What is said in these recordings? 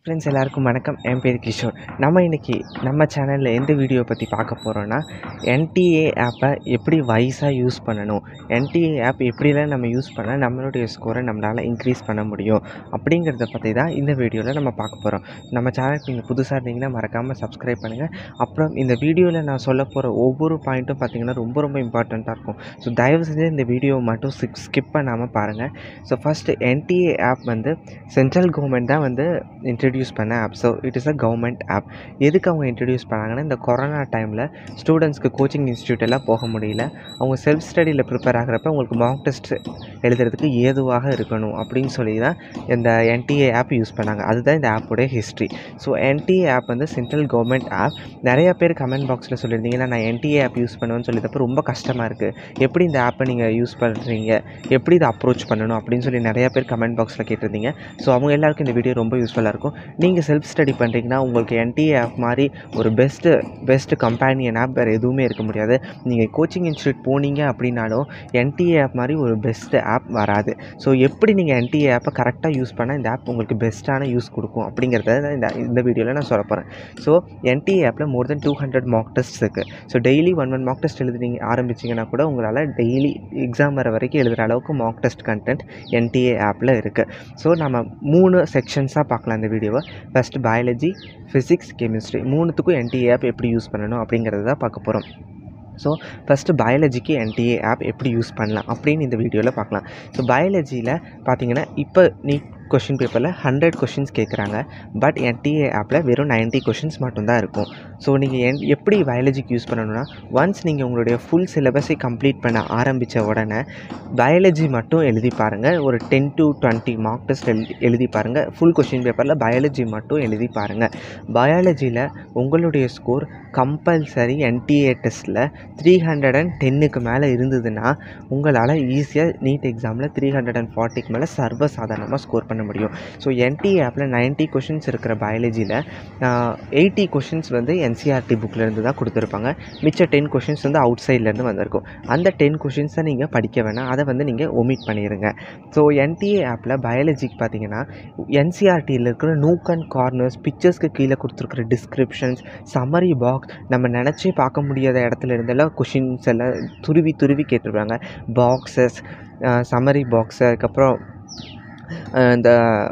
friends எல்லாருக்கும் வணக்கம் என் பேர் கிஷோர் நம்ம இன்றைக்கி நம்ம சேனலில் எந்த வீடியோ பற்றி பார்க்க போகிறோன்னா என்டிஏ ஆப்பை எப்படி வைஸாக யூஸ் பண்ணணும் என்டிஏ ஆப் எப்படிலாம் நம்ம யூஸ் பண்ணால் நம்மளுடைய ஸ்கோரை நம்மளால் இன்க்ரீஸ் பண்ண முடியும் அப்படிங்கிறத பற்றி தான் இந்த வீடியோவில் நம்ம பார்க்க போகிறோம் நம்ம சேனலுக்கு நீங்கள் புதுசாக இருந்தீங்கன்னா மறக்காமல் சப்ஸ்கிரைப் பண்ணுங்கள் அப்புறம் இந்த வீடியோவில் நான் சொல்ல போகிற ஒவ்வொரு பாயிண்ட்டும் பார்த்திங்கன்னா ரொம்ப ரொம்ப இம்பார்ட்டண்ட்டாக இருக்கும் ஸோ தயவு செஞ்சு இந்த வீடியோவை மட்டும் ஸ்கிப் ஸ்கிப் பண்ணாமல் பாருங்கள் ஸோ ஃபஸ்ட்டு என்டிஏ ஆப் வந்து சென்ட்ரல் கவர்மெண்ட் தான் வந்து இன்ட்ரடியூஸ் பண்ண app so it is a government app எதுக்கு அவங்க இன்ட்ரடியூஸ் பண்ணாங்கன்னா இந்த கொரோனா டைமில் ஸ்டூடெண்ட்ஸ்க்கு கோச்சிங் இன்ஸ்டியூட் எல்லாம் போக முடியல அவங்க செல்ஃப் ஸ்டடியில் ப்ரிப்பேர் ஆகிறப்ப உங்களுக்கு மார்க் டெஸ்ட் எழுதுறதுக்கு ஏதுவாக இருக்கணும் அப்படின்னு சொல்லி தான் இந்த என்டிஏ ஆப் யூஸ் பண்ணாங்க அதுதான் இந்த ஆப்போடைய ஹிஸ்ட்ரி ஸோ என்டிஏ ஆப் வந்து சென்ட்ரல் கவர்மெண்ட் ஆப் நிறைய பேர் கமெண்ட் பாக்ஸில் சொல்லியிருந்தீங்கன்னா நான் என்டிஏ ஆப் யூஸ் பண்ணுவேன்னு சொல்லிட்டப்போ ரொம்ப கஷ்டமாக இருக்குது எப்படி இந்த ஆப்பை நீங்கள் யூஸ் பண்ணுறீங்க எப்படி இதை அப்ரோச் பண்ணணும் அப்படின்னு சொல்லி நிறைய பேர் கமெண்ட் பாக்ஸில் கேட்டிருந்தீங்க ஸோ அவங்க எல்லாருக்கும் இந்த வீடியோ ரொம்ப யூஸ்ஃபுல்லாக இருக்கும் நீங்கள் செல்ஃப் ஸ்டடி பண்ணுறீங்கன்னா உங்களுக்கு என்டிஏ ஆப் மாதிரி ஒரு பெஸ்ட்டு பெஸ்ட்டு கம்பேனியன் ஆப் வேறு எதுவுமே இருக்க முடியாது நீங்கள் கோச்சிங் இன்ஸ்டியூட் போனீங்க அப்படின்னாலும் என்டிஏ ஆப் மாதிரி ஒரு பெஸ்ட்டு ஆப் வராது ஸோ எப்படி நீங்கள் என்டிஏ ஆப்பை கரெக்டாக யூஸ் பண்ணால் இந்த ஆப் உங்களுக்கு பெஸ்ட்டான யூஸ் கொடுக்கும் அப்படிங்கிறத தான் இந்த இந்த வீடியோவில் நான் சொல்ல போகிறேன் ஸோ என்டிஏ ஆப்பில் more then two hundred mark test இருக்குது so daily one one mark test எழுதுனீங்க ஆரம்பிச்சிங்கன்னா கூட உங்களால் டெய்லி எக்ஸாம் வர வரைக்கும் எழுதுகிற அளவுக்கு மார்க் டெஸ்ட் கண்டென்ட் என்டிஏ ஆப்பில் இருக்குது ஸோ நம்ம மூணு செக்ஷன்ஸாக பார்க்கலாம் இந்த வீடியோவை ஃபஸ்ட்டு பயாலஜி ஃபிசிக்ஸ் கெமிஸ்ட்ரி மூணுத்துக்கும் என்டிஏ ஆப் எப்படி யூஸ் பண்ணணும் அப்படிங்கிறத தான் பார்க்க போகிறோம் ஸோ ஃபஸ்ட்டு பயாலஜிக்கு என்டிஏ ஆப் எப்படி யூஸ் பண்ணலாம் அப்படின்னு இந்த வீடியோவில் பார்க்கலாம் ஸோ பயாலஜியில் பார்த்தீங்கன்னா இப்போ நீ கொஷின் பேப்பரில் ஹண்ட்ரட் கொஷின்ஸ் கேட்குறாங்க பட் என்டிஏ ஆப்பில் வெறும் 90 கொஷின்ஸ் மட்டும்தான் இருக்கும் ஸோ நீங்கள் என் எப்படி பயாலஜிக்கு யூஸ் பண்ணணும்னா ஒன்ஸ் நீங்கள் உங்களுடைய ஃபுல் சிலபஸை கம்ப்ளீட் பண்ண ஆரம்பித்த உடனே பயாலஜி மட்டும் எழுதி பாருங்கள் ஒரு ten to twenty mark test எழுதி எழுதி பாருங்கள் ஃபுல் கொஷின் பேப்பரில் பயாலஜி மட்டும் எழுதி பாருங்கள் பயாலஜியில் உங்களுடைய ஸ்கோர் கம்பல்சரி என்டிஏ டெஸ்ட்டில் த்ரீ ஹண்ட்ரட் அண்ட் டென்னுக்கு மேலே இருந்ததுன்னா உங்களால் ஈஸியாக நீட் எக்ஸாமில் த்ரீ ஹண்ட்ரட் அண்ட் ஃபார்ட்டிக்கு மேலே சர்வசாதாரணமாக ஸ்கோர் பண்ண முடியும் ஸோ என்டிஏ ஆப்பில் 90 கொஷின்ஸ் இருக்கிற பயாலஜியில் எயிட்டி கொஷின்ஸ் வந்து என்சிஆர்டி புக்லேருந்து தான் கொடுத்துருப்பாங்க மிச்ச டென் கொஷின்ஸ் வந்து அவுட் சைட்லேருந்து வந்திருக்கும் அந்த டென் கொஷின்ஸை நீங்கள் படிக்க வேணாம் அதை வந்து நீங்கள் ஒமிட் பண்ணிடுங்க ஸோ என்டிஏ ஆப்பில் பயாலஜிக்கு பார்த்தீங்கன்னா என்சிஆர்டியில் இருக்கிற நூக் அண்ட் கார்னர்ஸ் பிக்சர்ஸ்க்கு கீழே கொடுத்துருக்குற டிஸ்கிரிப்ஷன்ஸ் சம்மரி பாக்ஸ் நம்ம நினச்சே பார்க்க முடியாத இடத்துல இருந்தெல்லாம் கொஷின்ஸ் எல்லாம் துருவி துருவி கேட்டிருப்பாங்க பாக்ஸஸ் சம்மரி பாக்ஸு அதுக்கப்புறம் அஹ் இந்த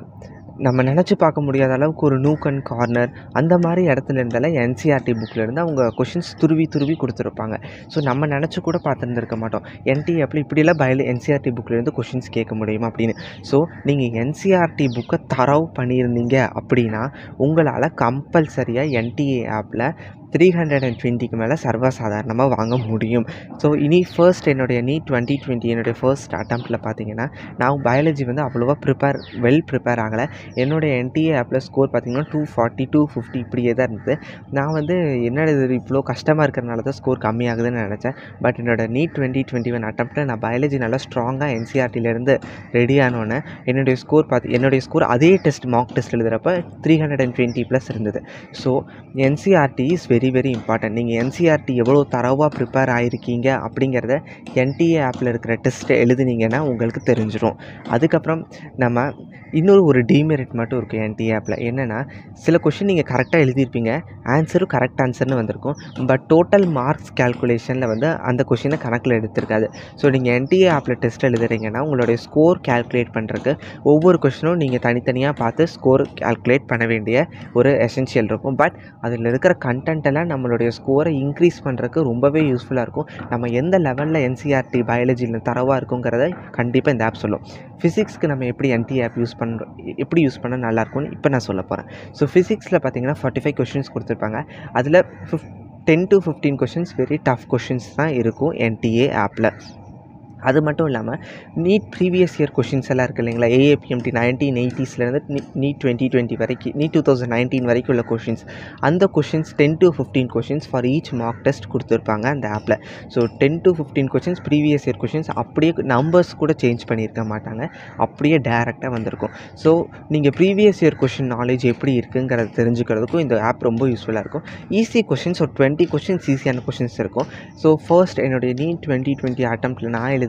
நம்ம நினச்சி பார்க்க முடியாத அளவுக்கு ஒரு நூக் அண்ட் கார்னர் அந்த மாதிரி இடத்துல இருந்தாலும் என்சிஆர்டி புக்கில் இருந்து அவங்க கொஷின்ஸ் துருவி துருவி கொடுத்துருப்பாங்க ஸோ நம்ம நினச்சி கூட பார்த்துருந்துருக்க மாட்டோம் என்டி ஆப்பில் இப்படியெல்லாம் பயல என்சிஆர்டி புக்கிலேருந்து கொஷின்ஸ் கேட்க முடியுமா அப்படின்னு ஸோ நீங்கள் என்சிஆர்டி புக்கை தரவு பண்ணியிருந்தீங்க அப்படின்னா உங்களால் கம்பல்சரியாக என்டிஏ ஆப்பில் த்ரீ ஹண்ட்ரட் அண்ட் டுவெண்ட்டிக்கு மேலே சர்வசாதாரணமாக வாங்க முடியும் ஸோ இனி ஃபர்ஸ்ட் என்னுடைய நீட் டுவெண்ட்டி டுவெண்ட்டி என்னுடைய ஃபர்ஸ்ட் அட்டம்ப்டில் பார்த்தீங்கன்னா நான் பயாலஜி வந்து அவ்வளோவா ப்ரிப்பேர் வெல் ப்ரிப்பேர் ஆகலை என்னுடைய என்டிஏ ஆப்பில் ஸ்கோர் பார்த்தீங்கன்னா டூ ஃபார்ட்டி டூ ஃபிஃப்டி இப்படியே தான் இருந்தது நான் வந்து என்னடா இது இவ்வளோ கஷ்டமாக இருக்கிறனால தான் ஸ்கோர் கம்மியாகுதுன்னு நினச்சேன் பட் என்னோட நீட் டுவெண்ட்டி டுவெண்ட்டி ஒன் அட்டம்ப்டில் நான் பயாலஜி நல்லா ஸ்ட்ராங்காக என்சிஆர்டிலேருந்து ரெடி ஆனோன்னே என்னுடைய ஸ்கோர் பார்த்து என்னுடைய ஸ்கோர் அதே டெஸ்ட் மார்க் டெஸ்ட் எழுதுகிறப்ப three hundred and twenty plus இருந்தது so NCERT is very very important நீங்கள் என்சிஆர்டி எவ்வளோ தரவாக ப்ரிப்பேர் ஆகிருக்கீங்க அப்படிங்கிறத என்டிஏ ஆப்பில் இருக்கிற டெஸ்ட்டை எழுதுனீங்கன்னா உங்களுக்கு தெரிஞ்சிடும் அதுக்கப்புறம் நம்ம இன்னொரு ஒரு டிமெரிட் மட்டும் இருக்குது என்டிஏ ஆப்பில் என்னென்னா சில கொஷின் நீங்கள் கரெக்டாக எழுதியிருப்பீங்க ஆன்சரும் கரெக்ட் ஆன்சர்னு வந்திருக்கும் பட் டோட்டல் மார்க்ஸ் கேல்குலேஷனில் வந்து அந்த கொஷினை கணக்கில் எடுத்திருக்காது ஸோ நீங்கள் என்டிஏ ஆப்பில் டெஸ்ட் எழுதுறீங்கன்னா உங்களுடைய ஸ்கோர் கேல்குலேட் பண்ணுறதுக்கு ஒவ்வொரு கொஷினும் நீங்கள் தனித்தனியாக பார்த்து ஸ்கோர் கேல்குலேட் பண்ண வேண்டிய ஒரு எசென்ஷியல் இருக்கும் பட் அதில் இருக்கிற கண்டென்ட் எல்லாம் நம்மளுடைய ஸ்கோரை இன்க்ரீஸ் பண்ணுறதுக்கு ரொம்பவே யூஸ்ஃபுல்லாக இருக்கும் நம்ம எந்த லெவலில் என்சிஆர்டி பயாலஜியில் தரவாக இருக்குங்கிறத கண்டிப்பாக இந்த ஆப் சொல்லும் ஃபிசிக்ஸ்க்கு நம்ம எப்படி என்டி ஆப் யூஸ் பண்ணுறோம் எப்படி யூஸ் பண்ணால் நல்லாயிருக்கும்னு இப்போ நான் சொல்ல போகிறேன் ஸோ ஃபிசிக்ஸில் பார்த்தீங்கன்னா ஃபார்ட்டி ஃபைவ் கொஷின்ஸ் கொடுத்துருப்பாங்க அதில் fif ten to fifteen questions very tough questions தான் இருக்கும் என்டிஏ ஆப்பில் அது மட்டும் இல்லாமல் நீட் ப்ரீவியஸ் இயர் கொஷின்ஸ் எல்லாம் இருக்குது இல்லைங்களா ஏஏபிஎம்டி நைன்டீன் எயிட்டிஸ்லேருந்து நீட் டுவெண்ட்டி டுவெண்ட்டி வரைக்கும் நீட் டூ தௌசண்ட் நைன்டீன் வரைக்கும் உள்ள கொஷின்ஸ் அந்த questions ten to fifteen questions for each mark test கொடுத்துருப்பாங்க அந்த ஆப்பில் so ten to fifteen questions previous year questions அப்படியே நம்பர்ஸ் கூட சேஞ்ச் பண்ணியிருக்க மாட்டாங்க அப்படியே டேரெக்டாக வந்திருக்கும் ஸோ நீங்கள் ப்ரீவியஸ் இயர் கொஷின் நாலேஜ் எப்படி இருக்குங்கிறத தெரிஞ்சுக்கிறதுக்கும் இந்த ஆப் ரொம்ப யூஸ்ஃபுல்லாக இருக்கும் ஈஸி கொஷின்ஸ் ஒரு டுவெண்ட்டி கொஷின்ஸ் ஈஸியான கொஷின்ஸ் இருக்கும் ஸோ ஃபர்ஸ்ட் என்னுடைய நீட் டுவெண்ட்டி டுவெண்ட்டி அட்டம்ப்டில் நான் எழுதுகிற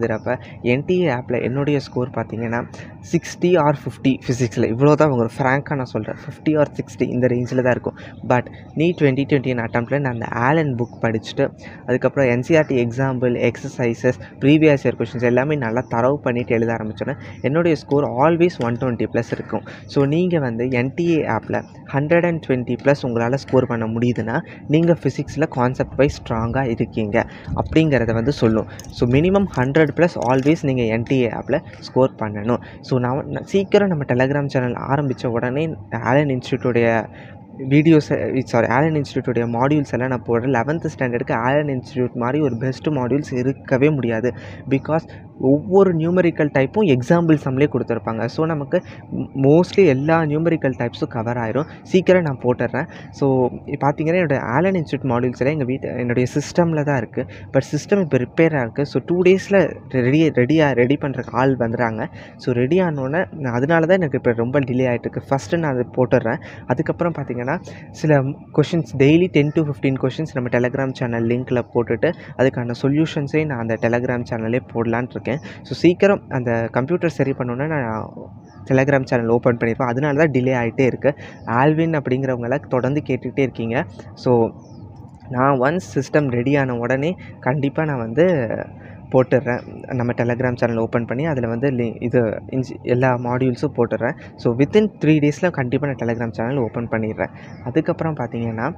எழுதுகிறப்ப என்டிஏ ஆப்பில் என்னுடைய ஸ்கோர் பார்த்தீங்கன்னா சிக்ஸ்டி ஆர் ஃபிஃப்டி ஃபிசிக்ஸில் இவ்வளோ தான் வரும் ஃப்ராங்காக நான் சொல்கிறேன் ஃபிஃப்டி ஆர் சிக்ஸ்டி இந்த ரேஞ்சில் தான் இருக்கும் பட் நீ டுவெண்ட்டி டுவெண்ட்டி அட்டம்ப்டில் நான் அந்த ஆலன் புக் படிச்சுட்டு அதுக்கப்புறம் NCERT example exercises previous year questions எல்லாமே நல்லா தரவு பண்ணிட்டு எழுத ஆரம்பிச்சோன்னே என்னுடைய score always one twenty plus இருக்கும் ஸோ நீங்கள் வந்து என்டிஏ ஆப்பில் ஹண்ட்ரட் அண்ட் டுவெண்ட்டி ப்ளஸ் உங்களால் ஸ்கோர் பண்ண முடியுதுன்னா நீங்கள் ஃபிசிக்ஸில் கான்செப்ட் வைஸ் ஸ்ட்ராங்காக இருக்கீங்க அப்படிங்கிறத வந்து சொல்லும் so minimum hundred plus always நீங்கள் என்டிஏ ஆப்பில் ஸ்கோர் பண்ணணும் ஸோ நான் நான் சீக்கிரம் நம்ம டெலகிராம் சேனல் ஆரம்பித்த உடனே ஆலன் இன்ஸ்டியூட்டோடைய வீடியோஸ் சாரி ஆலன் இன்ஸ்டியூட்டோடைய மாடியூல்ஸ் எல்லாம் நான் போடுறேன் லெவன்த்து ஸ்டாண்டர்டுக்கு ஆலன் இன்ஸ்டியூட் மாதிரி ஒரு பெஸ்ட் மாடியூல்ஸ் இருக்கவே முடியாது பிகாஸ் ஒவ்வொரு நியூமரிக்கல் டைப்பும் எக்ஸாம்பிள் சம்லேயே கொடுத்துருப்பாங்க ஸோ நமக்கு மோஸ்ட்லி எல்லா நியூமரிக்கல் டைப்ஸும் கவர் ஆயிரும் சீக்கிரம் நான் போட்டுடுறேன் ஸோ பார்த்தீங்கன்னா என்னோடய ஆலன் இன்ஸ்டியூட் மாடியூல்ஸ் எல்லாம் எங்கள் வீட்டு என்னுடைய சிஸ்டமில் தான் இருக்குது பட் சிஸ்டம் இப்போ ரிப்பேராக இருக்குது ஸோ டூ டேஸில் ரெடி ரெடியாக ரெடி பண்ணுறக்கு ஆள் வந்துடுறாங்க ஸோ ரெடி ஆனோடனே அதனால தான் எனக்கு இப்போ ரொம்ப டிலே ஆகிட்டு இருக்கு ஃபஸ்ட்டு நான் அதை போட்டுடுறேன் அதுக்கப்புறம் பார்த்தீங்கன்னா சில questions daily ten to fifteen questions நம்ம டெலகிராம் சேனல் லிங்க்கில் போட்டுட்டு அதுக்கான சொல்யூஷன்ஸே நான் அந்த டெலகிராம் சேனல்லே போடலான்னு இருக்கேன் ஸோ சீக்கிரம் அந்த கம்ப்யூட்டர் சரி பண்ணோன்னே நான் டெலகிராம் சேனல் ஓப்பன் பண்ணியிருப்பேன் அதனால தான் டிலே ஆகிட்டே இருக்குது ஆல்வின் அப்படிங்கிறவங்களாம் தொடர்ந்து கேட்டுக்கிட்டே இருக்கீங்க ஸோ நான் ஒன்ஸ் சிஸ்டம் ரெடி ஆன உடனே கண்டிப்பாக நான் வந்து போட்டுடுறேன் நம்ம டெலகிராம் சேனல் ஓப்பன் பண்ணி அதில் வந்து லி இது இன்ஸ் எல்லா மாடியூல்ஸும் போட்டுடுறேன் ஸோ வித்தின் த்ரீ டேஸில் கண்டிப்பாக நான் டெலகிராம் சேனல் ஓப்பன் பண்ணிடுறேன் அதுக்கப்புறம் பார்த்தீங்கன்னா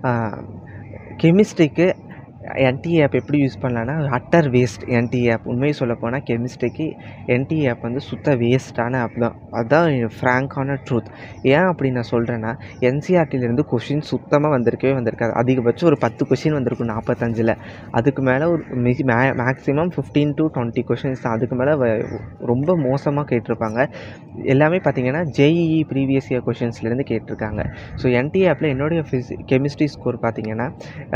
கெமிஸ்ட்ரிக்கு என்டிஏ ஆப் எப்படி யூஸ் பண்ணலான்னா அட்டர் வேஸ்ட் என்டிஏ ஆப் உண்மையை சொல்ல போனால் கெமிஸ்ட்ரிக்கு என்டிஏ ஆப் வந்து சுத்த வேஸ்ட்டான ஆப் தான் அதுதான் ஃப்ராங்கான ட்ரூத் ஏன் அப்படி நான் சொல்கிறேன்னா என்சிஆர்டிலேருந்து கொஷின் சுத்தமாக வந்திருக்கவே வந்திருக்காது அதிகபட்சம் ஒரு பத்து கொஷின் வந்திருக்கும் நாற்பத்தஞ்சில் அதுக்கு மேலே ஒரு மிகி மே maximum fifteen to twenty questions தான் அதுக்கு மேலே ரொம்ப மோசமாக கேட்டிருப்பாங்க எல்லாமே பார்த்தீங்கன்னா ஜேஇஇ ப்ரீவியஸ் இயர் கொஷின்ஸ்லேருந்து கேட்டிருக்காங்க ஸோ என்டிஏ ஆப்பில் என்னுடைய ஃபிசி கெமிஸ்ட்ரி ஸ்கோர் பார்த்தீங்கன்னா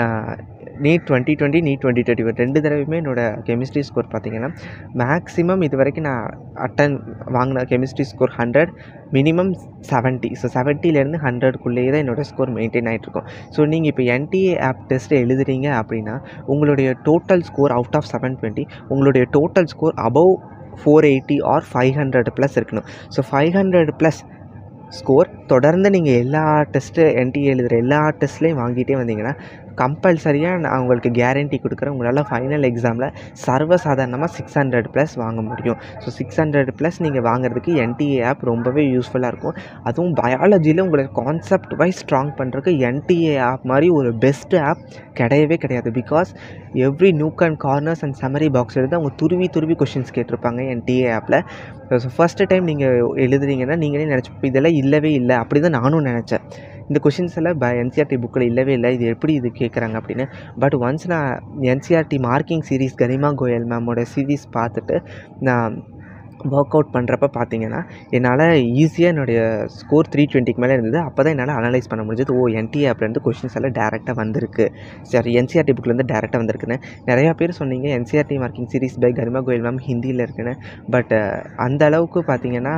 NEET twenty twenty NEET twenty twenty one ரெண்டு தடவையுமே என்னோடய கெமிஸ்ட்ரி ஸ்கோர் பார்த்தீங்கன்னா மேக்ஸிமம் இது வரைக்கும் நான் அட்டன் வாங்கின chemistry score hundred minimum seventy so செவன்ட்டிலேருந்து ஹண்ட்ரட்குள்ளேயே தான் என்னோடய ஸ்கோர் மெயின்டைன் ஆகிட்ருக்கும் ஸோ நீங்கள் இப்போ என்டிஏ ஆப் டெஸ்ட் எழுதுறீங்க அப்படின்னா உங்களுடைய total score out of seven twenty உங்களுடைய total score above four eighty or five hundred plus இருக்கணும் so five hundred plus score தொடர்ந்து நீங்கள் எல்லா டெஸ்ட்டு என்டி எழுதுகிற எல்லா டெஸ்ட்லேயும் வாங்கிட்டே வந்தீங்கன்னா கம்பல்சரியாக நான் உங்களுக்கு கேரண்டி கொடுக்குறேன் உங்களால் ஃபைனல் எக்ஸாமில் சர்வசாதாரணமாக சிக்ஸ் ஹண்ட்ரட் ப்ளஸ் வாங்க முடியும் ஸோ சிக்ஸ் ஹண்ட்ரட் ப்ளஸ் நீங்கள் வாங்குறதுக்கு என்டிஏ ஆப் ரொம்பவே யூஸ்ஃபுல்லாக இருக்கும் அதுவும் பயாலஜியில் உங்களுக்கு கான்செப்ட் வைஸ் ஸ்ட்ராங் பண்ணுறதுக்கு என்டிஏ ஆப் மாதிரி ஒரு பெஸ்ட் ஆப் கிடையவே கிடையாது because every nook and corners and summary box எடுத்து அவங்க துருவி துருவி கொஷின்ஸ் கேட்டிருப்பாங்க என்டிஏ ஆப்பில் ஸோ ஃபஸ்ட்டு டைம் நீங்கள் எழுதுறீங்கன்னா நீங்களே நினச்சிப்போ இதெல்லாம் இல்லவே இல்லை அப்படி தான் நானும் நினச்சேன் இந்த கொஷின்ஸ் எல்லாம் ப என்சிஆர்டி புக்கில் இல்லவே இல்லை இது எப்படி இது கேட்குறாங்க அப்படின்னு பட் ஒன்ஸ் நான் NCERT marking series Garima Goyal மேமோட சீரீஸ் பார்த்துட்டு நான் ஒர்க் அவுட் பண்ணுறப்ப பார்த்தீங்கன்னா என்னால் ஈஸியாக என்னுடைய ஸ்கோர் த்ரீ டுவெண்ட்டிக்கு மேலே இருந்தது அப்போ தான் என்னால் அனலைஸ் பண்ண முடிஞ்சது ஓ என்டி ஆப்லேருந்து கொஷின்ஸ் எல்லாம் டேரெக்டாக வந்திருக்கு சரி என்சிஆர்டி புக்லேருந்து டேரெக்டாக வந்திருக்குன்னு நிறையா பேர் சொன்னீங்க NCERT marking series by Garima Goyal ma'am ஹிந்தியில் இருக்குன்னு பட் அந்த அளவுக்கு பார்த்தீங்கன்னா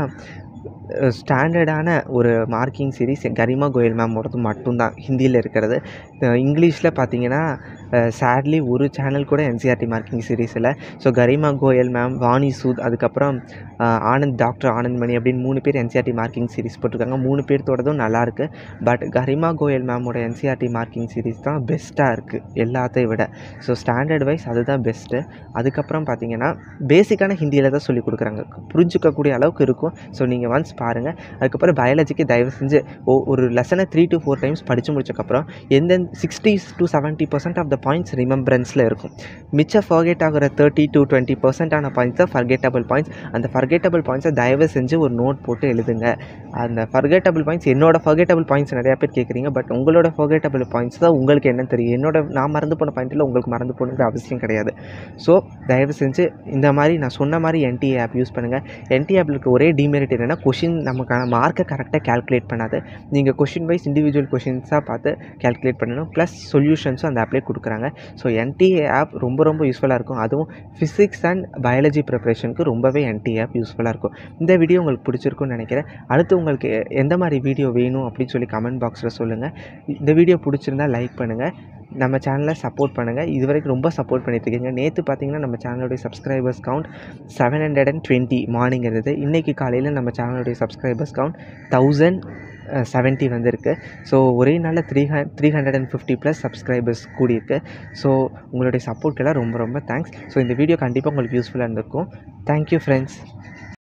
ஸ்டாண்டர்டான ஒரு மார்க்கிங் சீரீஸ் கரிமா கோயல் மேமோடது மட்டும்தான் ஹிந்தியில் இருக்கிறது இங்கிலீஷில் பார்த்தீங்கன்னா சேட்லி ஒரு சேனல் கூட என்சிஆர்டி மார்க்கிங் சீரீஸ் இல்லை ஸோ கரிமா கோயல் மேம் வாணி சூத் அதுக்கப்புறம் ஆனந்த் டாக்டர் ஆனந்த் மணி அப்படின்னு மூணு பேர் என்சிஆர்டி மார்க்கிங் சீரீஸ் போட்டிருக்காங்க மூணு பேர்த்தோடதும் நல்லாயிருக்கு பட் கரிமா கோயல் மேமோட என்சிஆர்டி மார்க்கிங் சீரீஸ் தான் பெஸ்ட்டாக இருக்குது எல்லாத்தையும் விட ஸோ ஸ்டாண்டர்ட் வைஸ் அதுதான் பெஸ்ட்டு அதுக்கப்புறம் பார்த்தீங்கன்னா பேசிக்கான ஹிந்தியில் தான் சொல்லி கொடுக்குறாங்க புரிஞ்சுக்கக்கூடிய அளவுக்கு இருக்கும் ஸோ நீங்கள் ஒன்ஸ் பாருங்கள் அதுக்கப்புறம் பயாலஜிக்கு தயவு செஞ்சு ஓ ஒரு லெசனை த்ரீ டு ஃபோர் டைம்ஸ் படித்து முடிச்சக்கப்புறம் எந்தெந்த sixty to seventy percent of the points ரிமெம்பரன்ஸில் இருக்கும் மிச்சம் ஃபர்கெட் ஆகிற தேர்ட்டி டு டுவெண்ட்டி பர்சன்டான பாயிண்ட்ஸ் தான் ஃபர்கெட்டபிள் பாயிண்ட்ஸ் அந்த ஃபர்கெட்டபிள் பாயிண்ட்ஸை தயவு செஞ்சு ஒரு நோட் போட்டு எழுதுங்க அந்த ஃபர்கெட்டபிள் பாயிண்ட்ஸ் என்னோட ஃபர்கெட்டபிள் பாயிண்ட்ஸ் நிறையா பேர் கேட்குறீங்க பட் உங்களோட ஃபர்கெட்டபிள் பாயிண்ட்ஸ் தான் உங்களுக்கு என்ன தெரியும் என்னோட நான் மறந்து போன பாயிண்ட்டில் உங்களுக்கு மறந்து போகணுங்கிற அவசியம் கிடையாது ஸோ தயவு செஞ்சு இந்த மாதிரி நான் சொன்ன மாதிரி என்டி ஆப் யூஸ் பண்ணுங்கள் என்டி ஆப்பில் இருக்க ஒரே டிமெரிட் என்னென்னா கொஷின் நமக்கான மார்க்கை கரெக்டாக கேல்குலேட் பண்ணாது நீங்கள் கொஷின் வைஸ் இண்டிவிஜுவல் கொஷின்ஸாக பார்த்து கேல்குலேட் பண்ணணும் ப்ளஸ் சொல்யூஷன்ஸும் அந்த ஆப்லேயே கொடுக்குறாங்க ஸோ என்டிஏ ஆப் ரொம்ப ரொம்ப யூஸ்ஃபுல்லாக இருக்கும் அதுவும் ஃபிசிக்ஸ் அண்ட் பயாலஜி ப்ரிப்ரேஷனுக்கு ரொம்பவே என்டி ஆப் யூஸ்ஃபுல்லாக இருக்கும் இந்த வீடியோ உங்களுக்கு பிடிச்சிருக்குன்னு நினைக்கிறேன் அடுத்து உங்களுக்கு எந்த மாதிரி வீடியோ வேணும் அப்படின்னு சொல்லி கமெண்ட் பாக்ஸில் சொல்லுங்கள் இந்த வீடியோ பிடிச்சிருந்தா லைக் பண்ணுங்கள் நம்ம சேனலை சப்போர்ட் பண்ணுங்கள் இது வரைக்கும் ரொம்ப சப்போர்ட் பண்ணிட்டுருக்கீங்க நேற்று பார்த்தீங்கன்னா நம்ம சேனலுடைய subscribers count seven hundred and twenty morning இருந்தது இன்றைக்கி காலையில் நம்ம சேனலுடைய சப்ஸ்கிரைபர்ஸ் கவுண்ட் தௌசண்ட் செவன்ட்டி வந்திருக்கு ஸோ ஒரே நாளில் த்ரீ ஹ three hundred and fifty plus subscribers கூடியிருக்கு ஸோ உங்களுடைய சப்போர்ட்டெல்லாம் ரொம்ப ரொம்ப தேங்க்ஸ் ஸோ இந்த வீடியோ கண்டிப்பாக உங்களுக்கு யூஸ்ஃபுல்லாக இருந்திருக்கும் தேங்க்யூ ஃப்ரெண்ட்ஸ்